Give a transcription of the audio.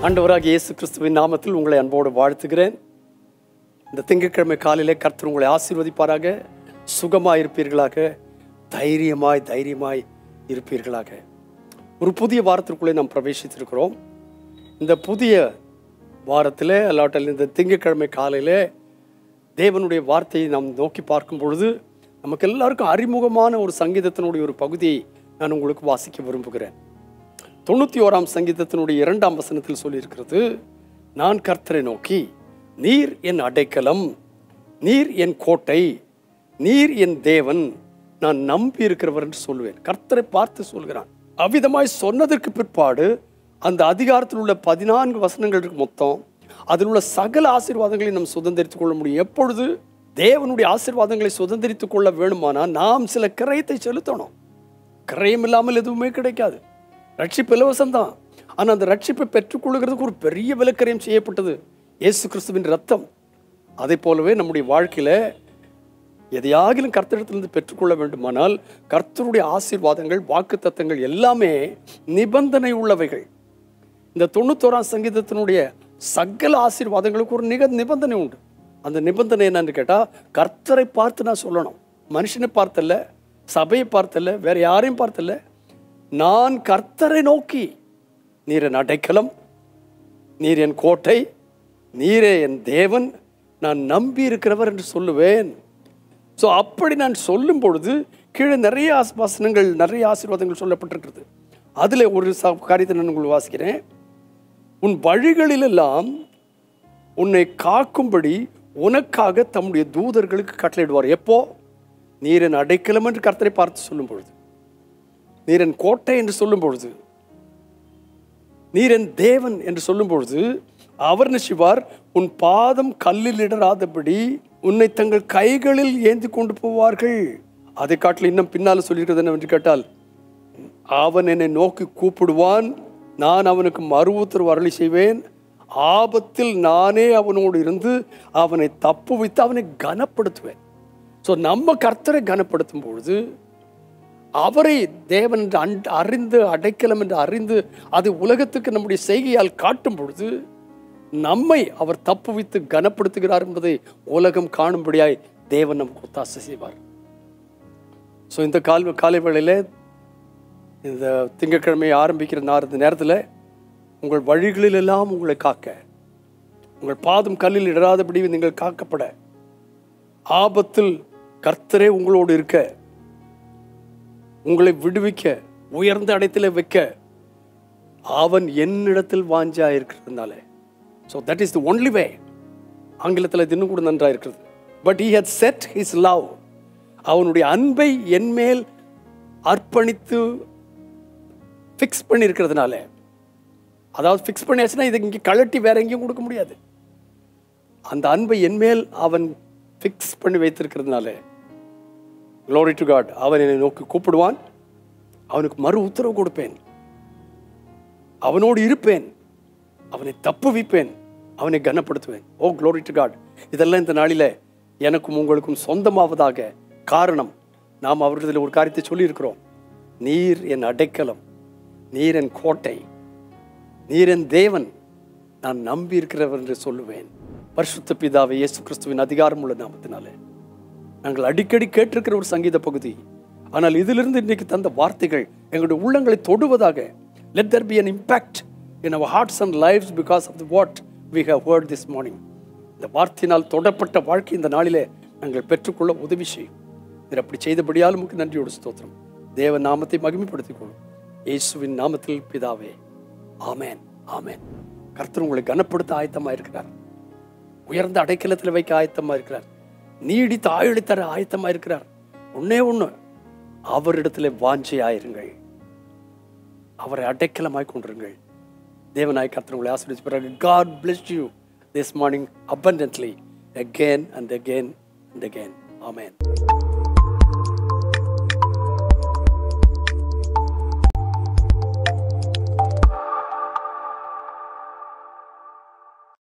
ஆண்டவராக இயேசு கிறிஸ்துவின் நாமத்தில் உங்களை அன்போடு வாழ்த்துகிறேன் இந்த திங்கட்கிழமை காலையிலே கர்த்தர் உங்களை ஆசீர்வதிப்பாராக சுகமாய் இருப்பீர்களாக தைரியமாய் தைரியமாய் இருப்பீர்களாக ஒரு புதிய வாரத்திற்குள்ளே நாம் பிரவேசித்திருக்கிறோம் இந்த புதிய வாரத்தில் அல்லாட்டில் இந்த திங்கட்கிழமை காலையில் தேவனுடைய வார்த்தையை நாம் நோக்கி பார்க்கும் பொழுது நமக்கு எல்லாருக்கும் அறிமுகமான ஒரு சங்கீதத்தினுடைய ஒரு பகுதியை நான் உங்களுக்கு வாசிக்க விரும்புகிறேன் தொண்ணூற்றி ஓராம் சங்கீதத்தினுடைய இரண்டாம் வசனத்தில் சொல்லியிருக்கிறது நான் கர்த்தரை நோக்கி நீர் என் அடைக்கலம் நீர் என் கோட்டை நீர் என் தேவன் நான் நம்பி இருக்கிறவர் என்று சொல்லுவேன் கர்த்தரை பார்த்து சொல்கிறான் அவ்விதமாய் சொன்னதற்கு பிற்பாடு அந்த அதிகாரத்தில் உள்ள பதினான்கு வசனங்கள் இருக்கு மொத்தம் அதில் உள்ள சகல ஆசீர்வாதங்களை நாம் சுதந்திரித்துக் கொள்ள முடியும் எப்பொழுது தேவனுடைய ஆசீர்வாதங்களை சுதந்திரித்துக் கொள்ள வேணுமானால் நாம் சில கிரயத்தை செலுத்தணும் கிரயம் இல்லாமல் எதுவுமே கிடைக்காது ரட்சிப்பு இலவசம்தான் ஆனால் அந்த ரட்சிப்பை பெற்றுக்கொள்கிறதுக்கு ஒரு பெரிய விலக்கரியம் செய்யப்பட்டது இயேசு கிறிஸ்துவின் ரத்தம் அதை போலவே நம்முடைய வாழ்க்கையில் எதையாகிலும் கர்த்தரிடத்திலிருந்து பெற்றுக்கொள்ள வேண்டுமானால் கர்த்தருடைய ஆசீர்வாதங்கள் வாக்குத்தத்தங்கள் எல்லாமே நிபந்தனை உள்ளவைகள் இந்த தொண்ணூத்தோராம் சங்கீதத்தினுடைய சகல ஆசீர்வாதங்களுக்கு ஒரு நிக நிபந்தனை உண்டு அந்த நிபந்தனை என்னன்னு கேட்டால் கர்த்தரை பார்த்து நான் சொல்லணும் மனுஷனை பார்த்தல்ல சபையை பார்த்தல்ல வேற யாரையும் பார்த்தல்ல நான் கர்த்தரை நோக்கி நீர் என் அடைக்கலம் நீர் என் கோட்டை நீரே என் தேவன் நான் நம்பி இருக்கிறவர் என்று சொல்லுவேன் ஸோ அப்படி நான் சொல்லும் பொழுது கீழே நிறைய ஆஸ்- வசனங்கள் நிறைய ஆசீர்வாதங்கள் சொல்லப்பட்டிருக்கிறது அதில் ஒரு ச காரியத்தை நான் உங்களுக்கு வாசிக்கிறேன் உன் வழிகளிலெல்லாம் உன்னை காக்கும்படி உனக்காக தம்முடைய தூதர்களுக்கு கட்டளையிடுவார் எப்போ நீரன் அடைக்கலம் என்று கர்த்தரை பார்த்து சொல்லும் பொழுது நீரன் கோட்டை என்று சொல்லும் பொழுது நீரன் தேவன் என்று சொல்லும் பொழுது அவர் என்ன செய்வார் உன் பாதம் கல்லில் இடராதபடி உன்னை தங்கள் கைகளில் ஏந்தி கொண்டு போவார்கள் அதை காட்டில் இன்னும் பின்னால் சொல்லியிருக்கிறது என்னவென்று கேட்டால் அவன் என்னை நோக்கி கூப்பிடுவான் நான் அவனுக்கு மறு உத்தரவு அருளி செய்வேன் ஆபத்தில் நானே அவனோடு இருந்து அவனை தப்பு வைத்து அவனை கனப்படுத்துவேன் ஸோ நம்ம கர்த்தரை கனப்படுத்தும் பொழுது அவரை தேவன் என்று அன்- அறிந்து அடைக்கலம் என்று அறிந்து அது உலகத்துக்கு நம்முடைய செய்கையால் காட்டும் பொழுது நம்மை அவர் தப்புவித்து கனப்படுத்துகிறார் என்பதை உலகம் காணும்படியாய் தேவன் நமக்கு ஒத்தாசை செய்வார் ஸோ இந்த கால் காலை வேளையில் இந்த திங்கட்கிழமை ஆரம்பிக்கிற நார் இந்த நேரத்தில் உங்கள் வழிகளிலெல்லாம் உங்களை காக்க உங்கள் பாதம் கல்லில் இடராதபடி நீங்கள் காக்கப்பட ஆபத்தில் கர்த்தரே உங்களோடு இருக்க உங்களை விடுவிக்க உயர்ந்த இடத்துல வைக்க அவன் என்னிடத்தில் வாஞ்சா இருக்கிறதுனால so that is the only way ஆங்கிலத்தில் இது இன்னும் கூட நன்றாக இருக்கிறது but he had set his love அவனுடைய அன்பை என் மேல் அர்ப்பணித்து ஃபிக்ஸ் பண்ணியிருக்கிறதுனால அதாவது ஃபிக்ஸ் பண்ணியாச்சுன்னா இதை இங்கே கழட்டி வேற எங்கேயும் கொடுக்க முடியாது அந்த அன்பை என் மேல் அவன் ஃபிக்ஸ் பண்ணி வைத்திருக்கிறதுனால glory டு காட் அவன் என்னை நோக்கி கூப்பிடுவான் அவனுக்கு மறு உத்தரவு கொடுப்பேன் அவனோடு இருப்பேன் அவனை தப்புவிப்பேன் அவனை கனப்படுத்துவேன் ஓ glory டு காட் இதெல்லாம் இந்த நாளில் எனக்கும் உங்களுக்கும் சொந்தமாவதாக காரணம் நாம் அவர்களில் ஒரு காரியத்தை சொல்லியிருக்கிறோம் நீர் என் அடைக்கலம் நீர் என் கோட்டை நீர் என் தேவன் நான் நம்பி இருக்கிறவர் என்று சொல்லுவேன் பரிசுத்த பிதாவை இயேசு கிறிஸ்துவின் அதிகாரமுள்ள நாமத்தினாலே நாங்கள் அடிக்கடி கேட்டிருக்கிற ஒரு சங்கீத பகுதி ஆனால் இதிலிருந்து இன்னைக்கு தந்த வார்த்தைகள் எங்களுடைய உள்ளங்களை தொடுவதாக let there be an impact in our hearts and lives because of the what we have heard this morning இந்த வார்த்தையினால் தொடப்பட்ட வாழ்க்கை இந்த நாளிலே நாங்கள் பெற்றுக்கொள்ள உதவி செய்யும் நீர் அப்படி செய்தபடியால் உமக்கு நன்றியோடு ஸ்தோத்திரம் தேவ நாமத்தை மகிமைப்படுத்திக் கொள்ளும் இயேசுவின் நாமத்தில் பிதாவே ஆமென் ஆமென் கர்த்தர் உங்களை கனப்படுத்த ஆயத்தமாக இருக்கிறார் உயர்ந்த அடைக்கலத்தில் வைக்க ஆயத்தமா இருக்கிறார் நீடித்த ஆயுளை தர ஆயத்தமா இருக்கிறார் ஒண்ணே ஒண்ணு அவரிடத்துல வாஞ்சையாயிருங்கள் அவரை அடைக்கலமாய் கொண்டிருங்கள் தேவனாய் கர்த்தர் உங்களை ஆசீர்வதிச்ச பிறகு God bless you this morning abundantly again and again and again amen